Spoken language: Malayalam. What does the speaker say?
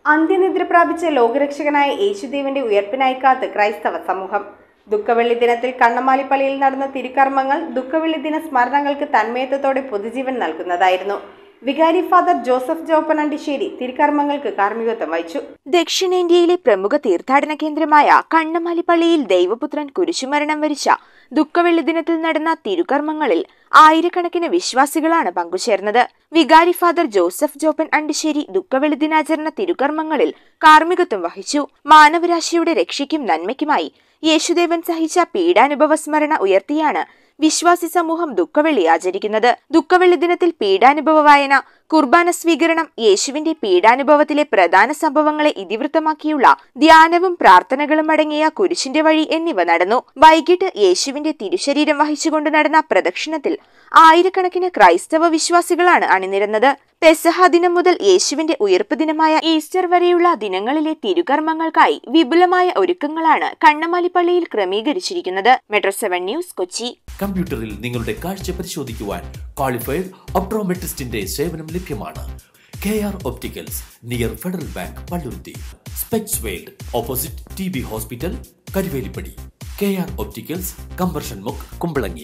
അന്ത്യനിദ്ര പ്രാപിച്ച ലോകരക്ഷകനായ യേശുദേവന്റെ ഉയർപ്പിനായി കാത്ത് ക്രൈസ്തവ സമൂഹം ദുഃഖവെള്ളി ദിനത്തിൽ കണ്ണമാലിപ്പള്ളിയിൽ നടന്ന തിരുക്കർമ്മങ്ങൾ ദുഃഖവെള്ളി ദിന സ്മരണകൾക്ക് തന്മയത്വത്തോടെ പൊതുജീവൻ നൽകുന്നതായിരുന്നു വികാരി ഫാദർ ജോസഫ് ജോപ്പനണ്ടിശ്ശേരി തിരുക്കർമ്മങ്ങൾക്ക് കാർമ്മികത്വം വഹിച്ചു ദക്ഷിണേന്ത്യയിലെ പ്രമുഖ തീർത്ഥാടന കേന്ദ്രമായ കണ്ണമാലിപ്പള്ളിയിൽ ദൈവപുത്രൻ കുരിശുമരണം വരിച്ച ദുഃഖവെള്ളി ദിനത്തിൽ നടന്ന തിരുകർമ്മങ്ങളിൽ ആയിരക്കണക്കിന് വിശ്വാസികളാണ് പങ്കുചേർന്നത് വികാരി ഫാദർ ജോസഫ് ജോപ്പൻ അണ്ടിശ്ശേരി ദുഃഖവെള്ളി ദിനാചരണ തിരുകർമ്മങ്ങളിൽ കാർമ്മികത്വം വഹിച്ചു മാനവരാശിയുടെ രക്ഷയ്ക്കും നന്മയ്ക്കുമായി യേശുദേവൻ സഹിച്ച പീഡാനുഭവ സ്മരണ ഉയർത്തിയാണ് വിശ്വാസി സമൂഹം ദുഃഖവെള്ളി ആചരിക്കുന്നത് ദുഃഖവെള്ളി ദിനത്തിൽ പീഡാനുഭവ വായന കുർബാന സ്വീകരണം യേശുവിന്റെ പീഡാനുഭവത്തിലെ പ്രധാന സംഭവങ്ങളെ ഇതിവൃത്തമാക്കിയുള്ള ധ്യാനവും പ്രാർത്ഥനകളും അടങ്ങിയ കുരിശിന്റെ വഴി എന്നിവ നടന്നു വൈകിട്ട് യേശുവിന്റെ തിരുശരീരം വഹിച്ചുകൊണ്ട് നടന്ന പ്രദക്ഷിണത്തിൽ ആയിരക്കണക്കിന് ക്രൈസ്തവ വിശ്വാസികളാണ് അണിനിരന്നത് പെസഹ ദിനം മുതൽ യേശുവിന്റെ ഉയർപ്പ് ദിനമായ ഈസ്റ്റർ വരെയുള്ള ദിനങ്ങളിലെ തിരുകർമ്മങ്ങൾക്കായി വിപുലമായ ഒരുക്കങ്ങളാണ് കണ്ണമാലിപ്പള്ളിയിൽ ക്രമീകരിച്ചിരിക്കുന്നത് മെട്രോ സെവൻ ന്യൂസ് കൊച്ചി കമ്പ്യൂട്ടറിൽ നിങ്ങളുടെ കാഴ്ച പരിശോധിക്കുവാൻ ക്വാളിഫൈഡ് ഒപ്ട്രോമെട്രിസ്റ്റിന്റെ സേവനം ലഭ്യമാണ് K R opticals near federal bank Palluruthy specs world opposite T B hospital Karuvelippady K R opticals combustion മുക്ക് കുമ്പളങ്ങി